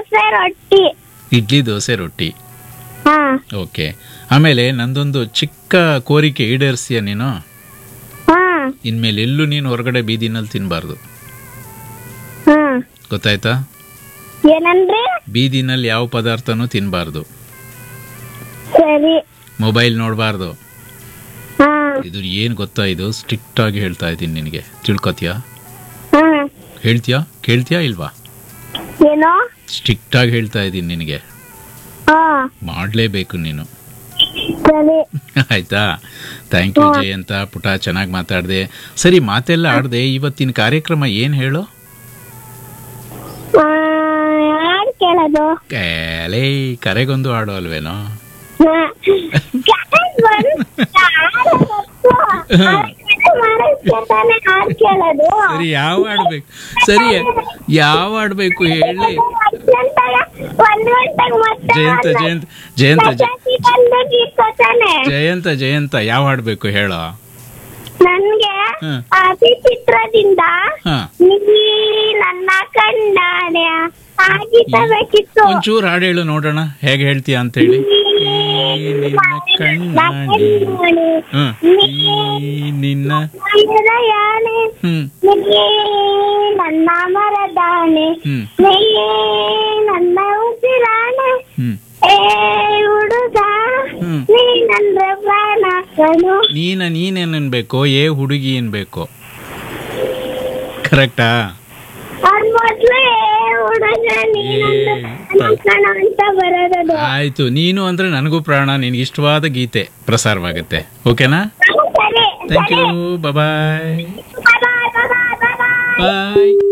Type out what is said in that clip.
ದೋಸೆ ರೊಟ್ಟಿ ಇಡ್ಲಿ ದೋಸೆ ರೊಟ್ಟಿ ಹಾ ಓಕೆ ಆಮೇಲೆ ನಂದೊಂದು ಚಿಕ್ಕ ಕೋರಿಕೆ ಈಡೇರಿಸಿಯ ನೀನು ಹಾ ಇನ್ಮೇಲೆ ಎಲ್ಲೂ ನೀನು ಹೊರಗಡೆ ಬೀದಿನಲ್ಲಿ ತಿನ್ನಬಾರ್ದು ಹಾ ಗೊತ್ತಾಯ್ತಾ ಏನಂದ್ರಿ ಬೀದಿನಲ್ಲಿ ಯಾವ ಪದಾರ್ಥನೂ ತಿನ್ನಬಾರ್ದು ಸರಿ ಮೊಬೈಲ್ ನೋಡಬಾರ್ದು ಹಾ ಇದು ಏನು ಗೊತ್ತಾ ಇದು ಸ್ಟ್ರಿಕ್ಟ್ ಆಗಿ ಹೇಳ್ತಾ ಇದ್ದೀನಿ ನಿನಗೆ ತಿಳ್ಕೊತೀಯಾ ಹಾ ಹೇಳ್ತೀಯಾ ಕೇಳ್ತೀಯಾ ಇಲ್ವಾ ಏನೋ ಸ್ಟ್ರಿಕ್ಟ್ ಆಗಿ ಹೇಳ್ತಾ ಇದ್ದೀನಿ ನಿನಗೆ ಹಾ ಮಾಡಲೇಬೇಕು ನೀನು ಸರಿ ಆಯ್ತಾ ಥ್ಯಾಂಕ್ ಯು ಜಯಂತ ಪುಟ ಚೆನ್ನಾಗಿ ಮಾತಾಡಿದೆ ಸರಿ ಮಾತೆಲ್ಲ ಆಡದೆ ಇವತ್ತಿನ ಕಾರ್ಯಕ್ರಮ ಏನು ಹೇಳು ಆ, ಯಾರ್ ಕೇಳೋದು ಲೇ ಕರೆಗೊಂದು ಆಡೋ ಅಲ್ವೇನೋ ಹಾ. ಕರೆಂಟ್ ಬಂತು. ಯಾರು ಗೊತ್ತು? ಅದಕ್ಕೆ ಮಾಡಿಸ್ದೆ ತಾನೇ ಯಾರ್ ಕೇಳೋದು ಸರಿ ಯಾವ ಆಡ್ಬೇಕು ಸರಿ ಯಾವ ಆಡ್ಬೇಕು ಹೇಳಿ ಗಂಟೆಗೆ ಒಂದ್ ಗಂಟೆಗೆ ಮತ್ತೆ ಜಯಂತ ಆಡ್ಬೇಕು. ಜಯಂತ ಜಯಂತ ಜ- ಪ್ರಜಾತಿ ಬಂದು ಗೀತಾನೆ. ಜಯಂತ ಜಯಂತ ಯಾವ ಆಡ್ಬೇಕು ಹೇಳೋ ನನ್ಗೆ ಹ್ಮ್. ಅತಿ ಚಿತ್ರದಿಂದ ಹಾ ನೀ ನನ್ನ ಕಣ್ಣಾನೆ ಆಗೀತ ಬೇಕಿತ್ತು ಒಂಚೂರು ಹಾಡು ಹೇಳು ನೋಡೋಣ ಹೇಗೆ ಹೇಳ್ತೀಯ ಅಂತ ಹೇಳಿ ಈ ನಿನ್ನ ಕಣ್ಣಾಡಿ ಹ್ಮ್ ಈ ನಿನ್ನ ಯಾನೆ ಹ್ಮ್ ನೀ ನನ್ನ ಮರದಾನೆ ಹ್ಮ್ ನೀ ನನ್ನ ಉಸಿರಾನೆ ಹ್ಮ್ ಏ ಹುಡುಗ ಹ್ಮ್. ನೀ ನನ್ನ ಪ್ರಾಣ ಕಣು ನೀನ ನೀನೇನನ್ಬೇಕು ಏ ಹುಡುಗಿ ಏನ್ಬೇಕು ಕರೆಕ್ಟಾ ಅವ್ನ್ ಮೊದ್ಲು ಏ ಹುಡುಗ ನೀ ನನ್ನ ಪ್ರಾಣ ಕಣು ಅಂತ ಬರೋದು ಆಯ್ತು ನೀನು ಅಂದ್ರೆ ನನಗೂ ಪ್ರಾಣ ನಿನ್ಗೆ ಇಷ್ಟವಾದ ಗೀತೆ ಪ್ರಸಾರವಾಗುತ್ತೆ ಓಕೆನಾ ಸರಿ thank you bye bye bye bye bye bye